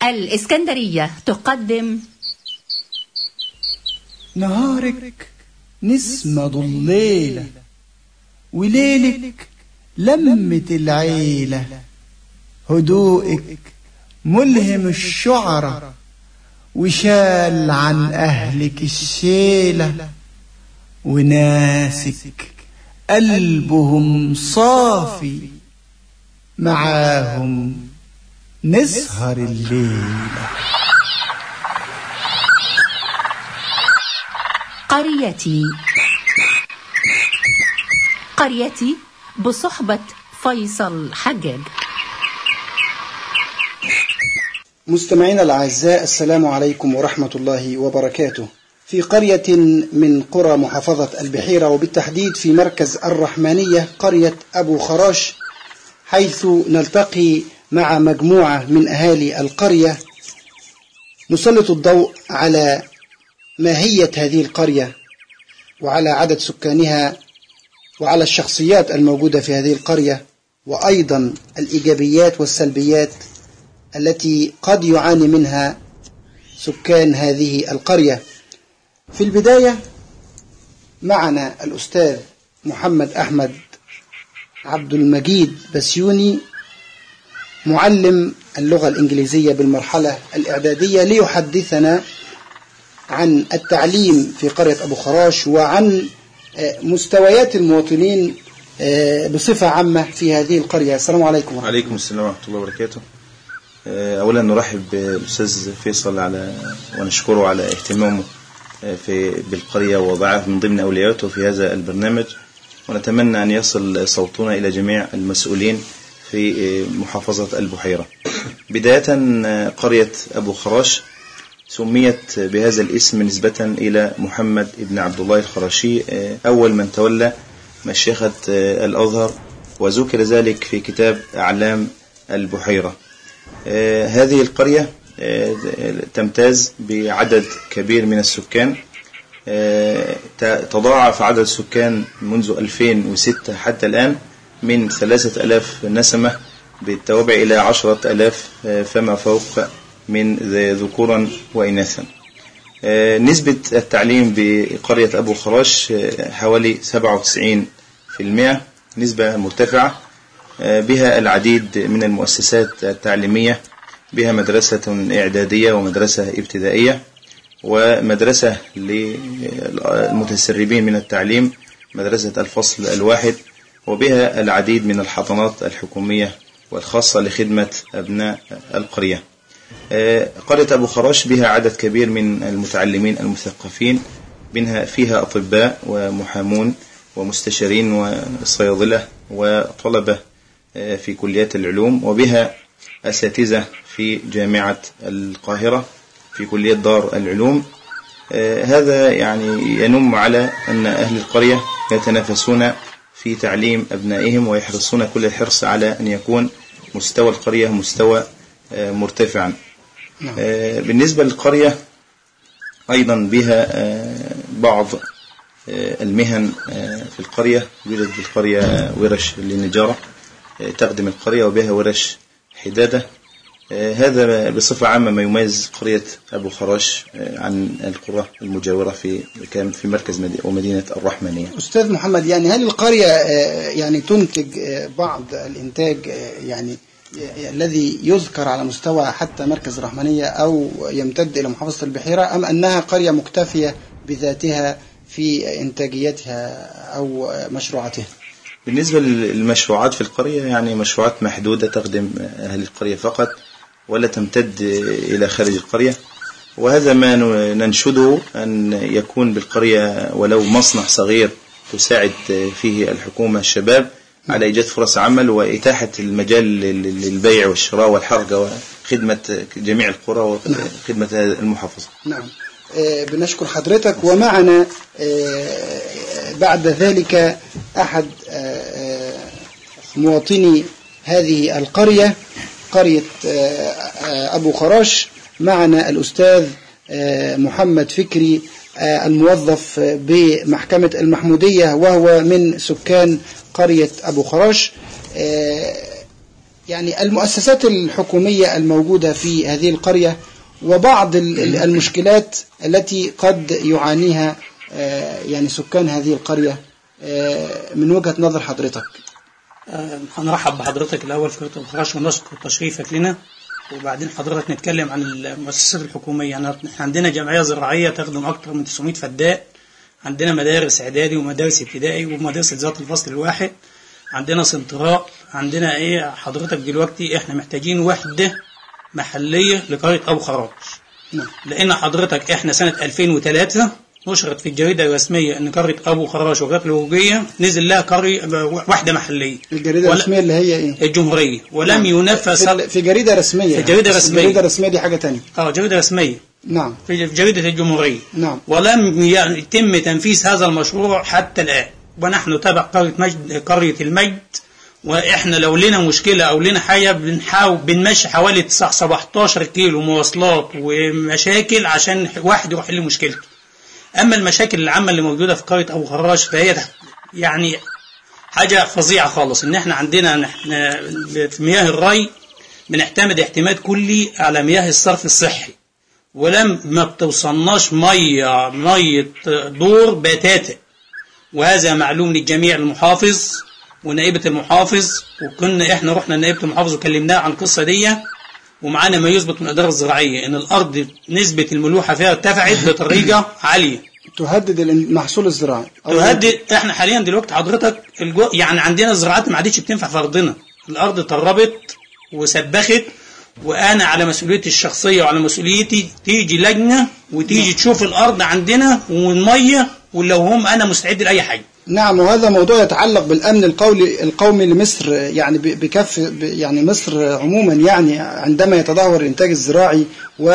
الإسكندرية تقدم نهارك نسمة ضليلة وليلك لمة العيلة هدوءك ملهم الشعرة وشال عن أهلك الشيلة وناسك قلبهم صافي معاهم نسهر الليلة قريتي قريتي بصحبة فيصل حجاج مستمعينا الأعزاء السلام عليكم ورحمة الله وبركاته في قرية من قرى محافظة البحيرة وبالتحديد في مركز الرحمانية قرية أبو خراش حيث نلتقي مع مجموعة من أهالي القرية نسلط الضوء على ماهية هذه القرية وعلى عدد سكانها وعلى الشخصيات الموجودة في هذه القرية وأيضا الإيجابيات والسلبيات التي قد يعاني منها سكان هذه القرية في البداية معنا الأستاذ محمد أحمد عبد المجيد بسيوني معلم اللغة الإنجليزية بالمرحلة الإعدادية ليحدثنا عن التعليم في قرية أبو خراش وعن مستويات المواطنين بصفة عامة في هذه القرية السلام عليكم وعليكم السلام ورحمة الله وبركاته أولا نرحب بالأستاذ فيصل على ونشكره على اهتمامه في بالقرية ووضعها من ضمن أولوياته في هذا البرنامج ونتمنى أن يصل صوتنا إلى جميع المسؤولين في محافظة البحيرة بداية قرية أبو خراش سميت بهذا الاسم نسبة إلى محمد بن عبد الله الخراشي أول من تولى مشيخة الأزهر وذكر ذلك في كتاب أعلام البحيرة هذه القرية تمتاز بعدد كبير من السكان تضاعف عدد السكان منذ 2006 حتى الآن من 3000 نسمة بالتوابع إلى 10000 فما فوق من ذكورا وإناثا نسبة التعليم بقرية أبو خراش حوالي 97% نسبة مرتفعة بها العديد من المؤسسات التعليمية بها مدرسة إعدادية ومدرسة ابتدائية ومدرسة للمتسربين من التعليم مدرسة الفصل الواحد وبها العديد من الحضانات الحكومية والخاصة لخدمة أبناء القرية قرية أبو خراش بها عدد كبير من المتعلمين المثقفين منها فيها أطباء ومحامون ومستشارين وصيادلة وطلبة في كليات العلوم وبها أساتذة في جامعة القاهرة في كلية دار العلوم هذا يعني ينم على أن أهل القرية يتنافسون في تعليم أبنائهم ويحرصون كل الحرص على أن يكون مستوى القرية مستوى مرتفعا بالنسبة للقرية أيضا بها بعض المهن في القرية يوجد في القرية ورش للنجارة تخدم القرية وبها ورش حدادة هذا بصفة عامة ما يميز قرية أبو خراش عن القرى المجاورة في في مركز ومدينة الرحمنية أستاذ محمد يعني هل القرية يعني تنتج بعض الإنتاج يعني الذي يذكر على مستوى حتى مركز الرحمنية أو يمتد إلى محافظة البحيرة أم أنها قرية مكتفية بذاتها في إنتاجيتها أو مشروعاتها بالنسبة للمشروعات في القرية يعني مشروعات محدودة تخدم أهل القرية فقط ولا تمتد إلى خارج القرية وهذا ما ننشده أن يكون بالقرية ولو مصنع صغير تساعد فيه الحكومة الشباب على إيجاد فرص عمل وإتاحة المجال للبيع والشراء والحركة وخدمة جميع القرى وخدمة المحافظة نعم بنشكر حضرتك ومعنا بعد ذلك أحد مواطني هذه القرية قرية أبو خراش معنا الأستاذ محمد فكري الموظف بمحكمة المحمودية وهو من سكان قرية أبو خراش يعني المؤسسات الحكومية الموجودة في هذه القرية وبعض ال- ال- المشكلات التي قد يعانيها آه، يعني سكان هذه القرية آه، من وجهة نظر حضرتك آه، هنرحب بحضرتك الأول في قناة الخراش ونشكر تشريفك لنا وبعدين حضرتك نتكلم عن المؤسسات الحكومية أنا- احنا عندنا جمعية زراعية تخدم أكثر من 900 فداء عندنا مدارس إعدادي ومدارس ابتدائي ومدارس ذات الفصل الواحد عندنا سنتراء عندنا إيه حضرتك دلوقتي إحنا محتاجين وحدة محلية لقرية أبو خراش نعم. لأن حضرتك إحنا سنة 2003 نشرت في الجريدة الرسمية إن قرية أبو خراش وقرية الوجية نزل لها قرية وحدة محلية الجريدة ولا- الرسمية اللي هي ايه الجمهورية ولم ينفذ في, ال- في جريدة رسمية في جريدة بس رسمية. الجريدة الرسمية دي حاجة تانية اه جريدة رسمية نعم في جريدة الجمهورية نعم ولم يتم تنفيذ هذا المشروع حتى الآن ونحن تبع قرية مجد قرية المجد واحنا لو لنا مشكلة او لنا حاجة بنحاول بنمشي حوالي 9 17 كيلو مواصلات ومشاكل عشان واحد يروح يحل مشكلته اما المشاكل العامة اللي موجودة في قرية ابو خراش فهي ده يعني حاجة فظيعة خالص ان احنا عندنا نحن في مياه الري بنعتمد اعتماد كلي على مياه الصرف الصحي ولم ما بتوصلناش ميه ميه دور بتاتا وهذا معلوم للجميع المحافظ ونائبة المحافظ وكنا احنا رحنا لنائبة المحافظ وكلمناه عن القصة دي ومعانا ما يثبت من الإدارة الزراعية إن الأرض نسبة الملوحة فيها ارتفعت بطريقة عالية تهدد المحصول الزراعي أو تهدد احنا حاليا دلوقتي حضرتك الجو يعني عندنا الزراعات ما عادتش بتنفع في ارضنا الارض طربت وسبخت وانا على مسؤوليتي الشخصيه وعلى مسؤوليتي تيجي لجنه وتيجي تشوف الارض عندنا والميه ولو هم انا مستعد لاي حاجه نعم وهذا موضوع يتعلق بالامن القولي القومي لمصر يعني ب- بكف ب- يعني مصر عموما يعني عندما يتدهور الانتاج الزراعي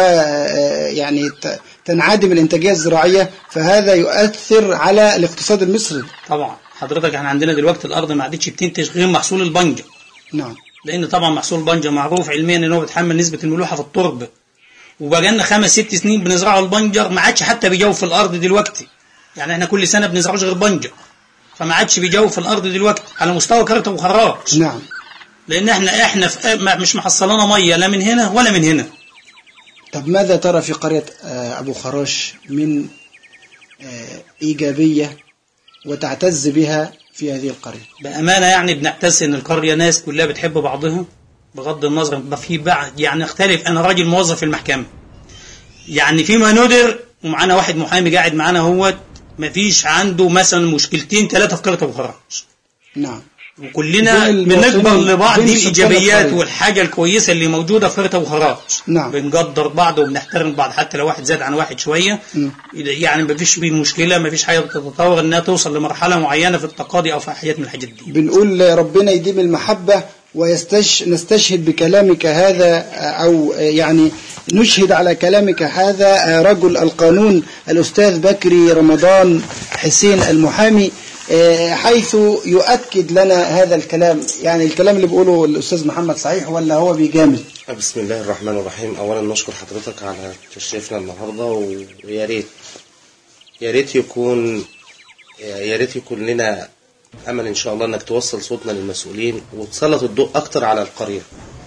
ويعني تنعدم الانتاجيه الزراعيه فهذا يؤثر على الاقتصاد المصري طبعا حضرتك احنا عندنا دلوقتي الارض ما عادتش بتنتج غير محصول البنجر نعم لان طبعا محصول البنجر معروف علميا ان هو بيتحمل نسبه الملوحه في التربه وبقى لنا خمس ست سنين بنزرعه البنجر ما عادش حتى بيجوف الارض دلوقتي يعني احنا كل سنه بنزرعوش غير بنجر فما عادش بيجوف الارض دلوقتي على مستوى قريه ابو خراج نعم لان احنا احنا في ما- مش محصلانا ميه لا من هنا ولا من هنا طب ماذا ترى في قرية آه، أبو خراش من آه، إيجابية وتعتز بها في هذه القرية بامانه يعني بنعتز ان القريه ناس كلها بتحب بعضها بغض النظر ما في بعض يعني اختلف انا راجل موظف في المحكمه يعني فيما ندر ومعانا واحد محامي قاعد معانا هو ما فيش عنده مثلا مشكلتين ثلاثه في قريه ابو خراج نعم وكلنا بين بنقبل المواطنين- لبعض بين دي سكان الايجابيات القرية. والحاجه الكويسه اللي موجوده في قريه ابو خراج نعم. بنقدر بعض وبنحترم بعض حتى لو واحد زاد عن واحد شويه مم. يعني ما فيش فيه مشكله ما فيش حاجه بتتطور انها توصل لمرحله معينه في التقاضي او في حاجات من الحاجات دي بنقول ربنا يديم المحبة ونستشهد بكلامك هذا أو يعني نشهد على كلامك هذا رجل القانون الأستاذ بكري رمضان حسين المحامي حيث يؤكد لنا هذا الكلام يعني الكلام اللي بيقوله الأستاذ محمد صحيح ولا هو بيجامل بسم الله الرحمن الرحيم اولا نشكر حضرتك على تشريفنا النهارده ويا ريت يا ريت يكون يا ريت يكون لنا امل ان شاء الله انك توصل صوتنا للمسؤولين وتسلط الضوء اكتر على القريه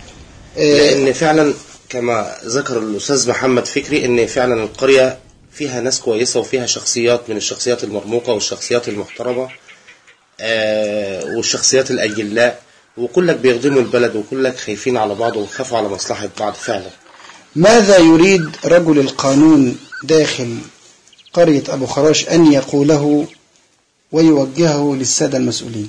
لان فعلا كما ذكر الاستاذ محمد فكري ان فعلا القريه فيها ناس كويسه وفيها شخصيات من الشخصيات المرموقه والشخصيات المحترمه آه، والشخصيات الاجلاء وكلك بيخدموا البلد وكلك خايفين على بعض وخافوا على مصلحه بعض فعلا ماذا يريد رجل القانون داخل قرية أبو خراش أن يقوله ويوجهه للسادة المسؤولين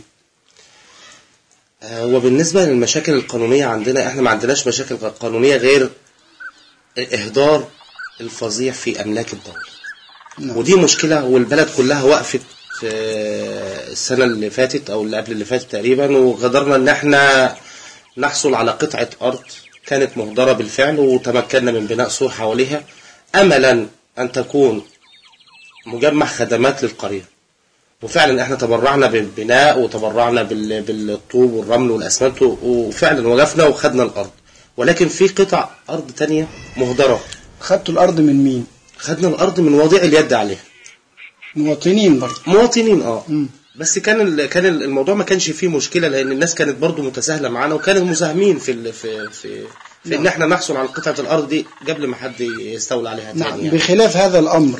آه، وبالنسبة للمشاكل القانونية عندنا احنا ما عندناش مشاكل قانونية غير الإهدار الفظيع في أملاك الدولة نعم. ودي مشكلة والبلد كلها وقفت آه، السنة اللي فاتت أو اللي قبل اللي فاتت تقريبا وقدرنا إن احنا نحصل على قطعة أرض كانت مهدرة بالفعل وتمكنا من بناء سور حواليها أملا أن تكون مجمع خدمات للقرية وفعلا احنا تبرعنا بالبناء وتبرعنا بال- بالطوب والرمل والاسمنت و- وفعلا وقفنا وخدنا الارض ولكن في قطع ارض تانية مهدرة خدتوا الأرض من مين خدنا الارض من وضيع اليد عليها مواطنين برضه مواطنين اه مم. بس كان ال- كان ال- الموضوع ما كانش فيه مشكله لان الناس كانت برضو متساهله معانا وكانوا مساهمين في ال- في في, في ان احنا نحصل على قطعه الارض دي قبل ما حد يستولى عليها نعم تاني يعني. بخلاف هذا الأمر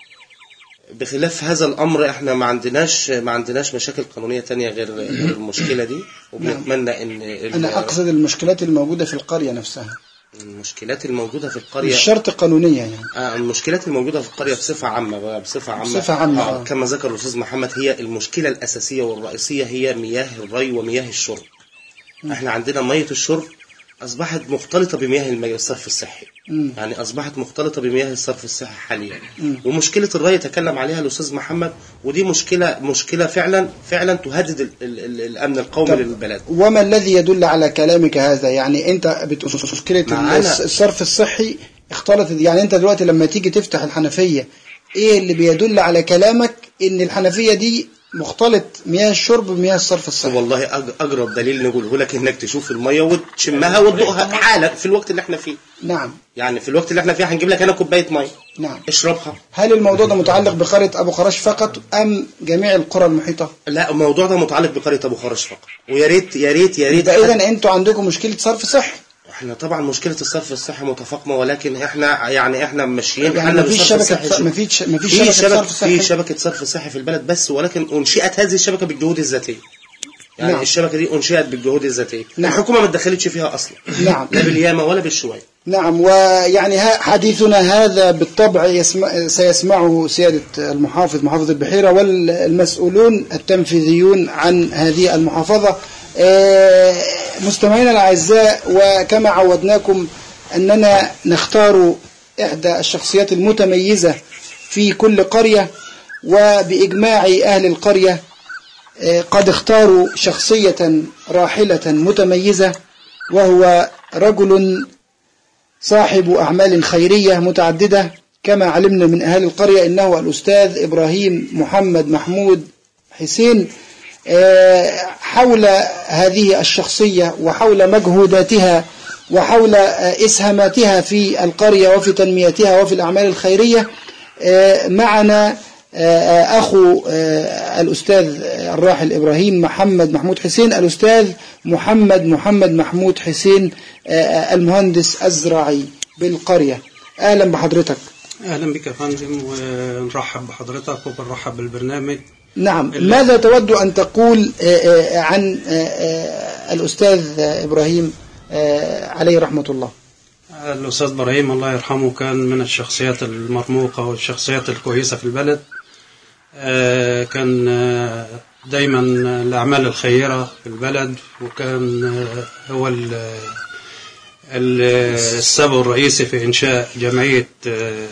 بخلاف هذا الامر احنا ما عندناش ما عندناش مشاكل قانونيه تانية غير غير المشكله دي وبنتمنى ان ال- أنا أقصد المشكلات الموجودة في القرية نفسها المشكلات الموجوده في مش القريه شرط قانونية يعني آه، المشكلات الموجودة في القرية بصفة عامة بقى بصفة عامة بصفة عامة، آه. آه. كما ذكر الأستاذ محمد هي المشكلة الأساسية والرئيسية هي مياه الري ومياه الشرب احنا عندنا مية الشرب أصبحت مختلطة بمياه المي- الصرف الصحي مم. يعني أصبحت مختلطة بمياه الصرف الصحي حاليا ومشكلة الري تكلم عليها الأستاذ محمد ودي مشكلة مشكلة فعلا فعلا تهدد ال ال ال الأمن القومي طب للبلد وما الذي يدل على كلامك هذا يعني أنت بتقول مشكلة معانا- الصرف الصحي اختلطت يعني أنت دلوقتي لما تيجي تفتح الحنفية إيه اللي بيدل على كلامك إن الحنفية دي مختلط مياه الشرب بمياه الصرف الصحي والله أج- أقرب دليل نقوله لك إنك تشوف المية وتشمها وتدوقها حالا في الوقت اللي احنا فيه نعم يعني في الوقت اللي احنا فيه هنجيب لك انا كوبايه ميه نعم اشربها هل الموضوع ده متعلق بقرية أبو خراش فقط أم جميع القرى المحيطة؟ لا الموضوع ده متعلق بقريه ابو خرش فقط ويا ريت يا ريت يا ريت يبقى حد- إذا أنتوا عندكم مشكلة صرف صحي احنا طبعا مشكله الصرف الصحي متفاقمه ولكن احنا يعني احنا ماشيين يعني حالنا مفيش بالصرف شبكة الصحي. مفيش مفيش في شبكة شبكه صرف صحي في شبكه صرف صحي في البلد بس ولكن انشئت هذه الشبكه بالجهود الذاتيه يعني نعم. نعم. الشبكه دي انشئت بالجهود الذاتيه نعم. الحكومه ما اتدخلتش فيها اصلا نعم. لا بالياما ولا بالشوي نعم ويعني ها- حديثنا هذا بالطبع يسمع سيسمعه سيادة المحافظ محافظ البحيرة والمسؤولون التنفيذيون عن هذه المحافظة آه، مستمعينا الأعزاء وكما عودناكم أننا نختار إحدى الشخصيات المتميزة في كل قرية وبإجماع أهل القرية آه، قد اختاروا شخصية راحلة متميزة وهو رجل صاحب أعمال خيرية متعددة كما علمنا من أهل القرية إنه الأستاذ إبراهيم محمد محمود حسين آه، حول هذه الشخصية وحول مجهوداتها وحول آه، إسهاماتها في القرية وفي تنميتها وفي الأعمال الخيرية آه، معنا آه، أخو آه، الأستاذ الراحل إبراهيم محمد محمود حسين الأستاذ محمد محمد محمود حسين آه، المهندس الزراعي بالقرية أهلا بحضرتك اهلا بك يا فندم ونرحب بحضرتك وبنرحب بالبرنامج نعم ماذا تود أن تقول آه، آه، عن آه، آه، الأستاذ إبراهيم آه، عليه رحمة الله الأستاذ إبراهيم الله يرحمه كان من الشخصيات المرموقة والشخصيات الكويسة في البلد آه، كان آه، دايما الأعمال الخيرة في البلد وكان آه، هو ال- ال- السبب الرئيسي في إنشاء جمعية آه،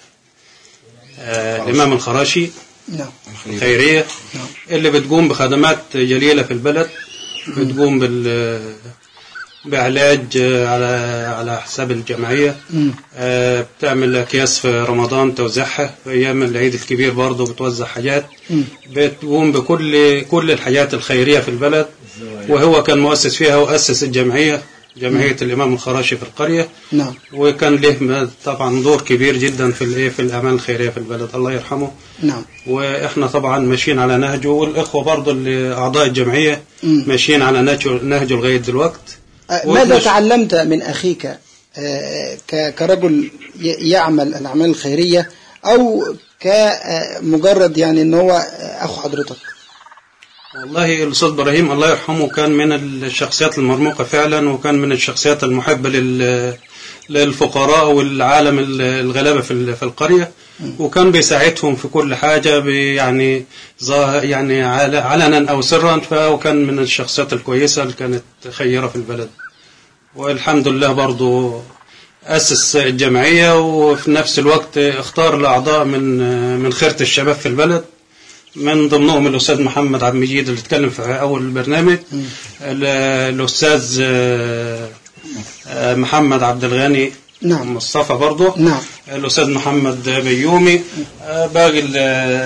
آه، الإمام الخراشي نعم الخيرية اللي بتقوم بخدمات جليلة في البلد بتقوم بال بعلاج على على حساب الجمعية مم. آه، بتعمل أكياس في رمضان توزعها في أيام العيد الكبير برضه بتوزع حاجات مم. بتقوم بكل كل الحاجات الخيرية في البلد وهو كان مؤسس فيها وأسس الجمعية جمعية الإمام الخراشي في القرية نعم وكان له طبعا دور كبير جدا في الايه في الاعمال الخيريه في البلد الله يرحمه نعم واحنا طبعا ماشيين على نهجه والاخوه برضه اللي اعضاء الجمعيه مم. ماشيين على نهجه نهجه لغايه دلوقت آه، ماذا وإحنا- تعلمت من أخيك آه، ك- كرجل ي- يعمل الأعمال الخيرية أو كمجرد يعني أن هو آه، أخو حضرتك والله الاستاذ ابراهيم الله يرحمه كان من الشخصيات المرموقه فعلا وكان من الشخصيات المحبه لل للفقراء والعالم ال- الغلابه في ال- في القريه وكان بيساعدهم في كل حاجه بي- يعني ظا- يعني عل- علنا او سرا فهو كان من الشخصيات الكويسه اللي كانت خيره في البلد والحمد لله برضو أسس الجمعية وفي نفس الوقت اختار الأعضاء من من خيرة الشباب في البلد من ضمنهم الأستاذ محمد عبد المجيد اللي اتكلم في أول البرنامج ال- الأستاذ آه، آه، محمد عبد الغني نعم. مصطفى برضه نعم. الأستاذ محمد بيومي آه، باقي ال-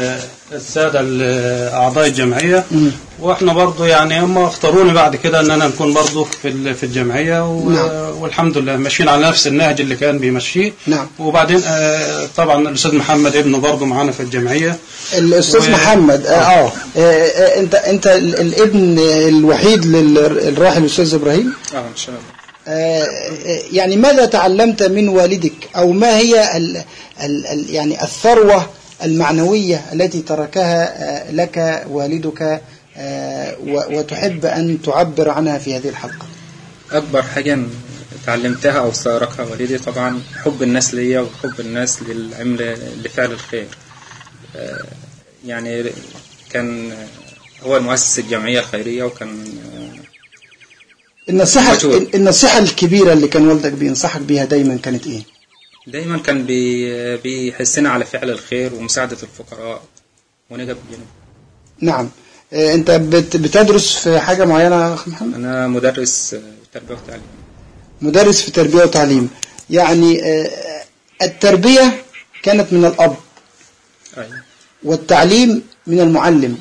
السادة ال- أعضاء الجمعية وإحنا برضو يعني هم اختاروني بعد كده إن أنا نكون برضو في ال- في الجمعية و... نعم. والحمد لله ماشيين على نفس النهج اللي كان بيمشيه نعم. وبعدين آه، طبعا الأستاذ محمد ابنه برضو معانا في الجمعية الاستاذ و- محمد اه, آه. آه آه، انت انت ال- الابن الوحيد للراحل الاستاذ ابراهيم اه ان شاء الله آه، آه، يعني ماذا تعلمت من والدك او ما هي ال ال ال يعني الثروة المعنوية التي تركها آه، لك والدك آه، و- وتحب ان تعبر عنها في هذه الحلقة اكبر حاجه اتعلمتها او استغرقها والدي طبعا حب الناس ليا وحب الناس للعمل لفعل الخير آه، يعني كان هو مؤسس الجمعيه الخيريه وكان النصيحة مجهود. النصيحة الكبيرة اللي كان والدك بينصحك بيها دايما كانت ايه دايما كان بي بيحسنا على فعل الخير ومساعده الفقراء ونجا بالجنوب نعم آه، انت بت- بتدرس في حاجة معينة يا اخ محمد انا مدرس آه، تربيه وتعليم مدرس في تربية وتعليم يعني آه، التربية كانت من الأب ايوه والتعليم من المعلم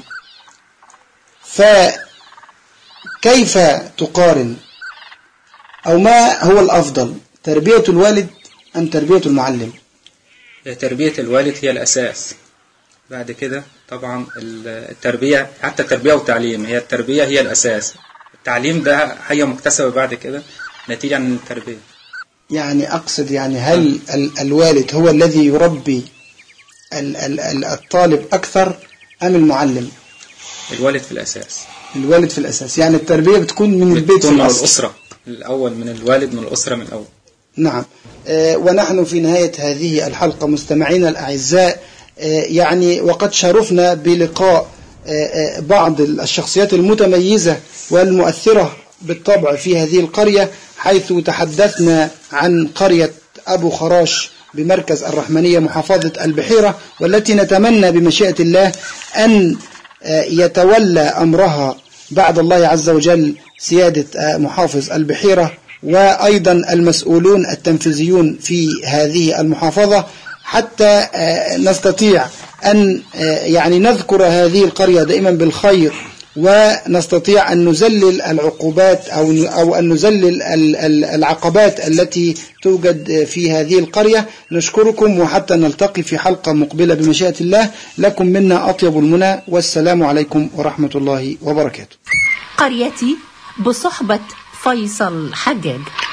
فكيف تقارن أو ما هو الأفضل تربية الوالد أم تربية المعلم تربية الوالد هي الأساس بعد كده طبعا التربية حتى التربية والتعليم هي التربية هي الأساس التعليم ده حاجة مكتسبة بعد كده نتيجة عن التربية يعني أقصد يعني هل ال- الوالد هو الذي يربي ال- ال- ال- الطالب أكثر أم المعلم الوالد في الأساس الوالد في الأساس يعني التربية بتكون من البيت في بتكون من الأصل الأسرة الأول من الوالد من الأسرة من الأول نعم آه، ونحن في نهاية هذه الحلقة مستمعينا الأعزاء آه، يعني وقد شرفنا بلقاء آه، آه، بعض الشخصيات المتميزة والمؤثرة بالطبع في هذه القرية حيث تحدثنا عن قرية أبو خراش بمركز الرحمنية محافظة البحيرة والتي نتمنى بمشيئة الله أن آه، يتولى أمرها بعد الله عز وجل سيادة آه، محافظ البحيرة وأيضا المسؤولون التنفيذيون في هذه المحافظة حتى آه، نستطيع أن آه، يعني نذكر هذه القرية دائما بالخير ونستطيع أن نذلل العقوبات أو أو أن نذلل ال- ال- العقبات التي توجد في هذه القرية نشكركم وحتى نلتقي في حلقة مقبلة بمشيئة الله لكم منا أطيب المنى والسلام عليكم ورحمة الله وبركاته قريتي بصحبة فيصل حجاج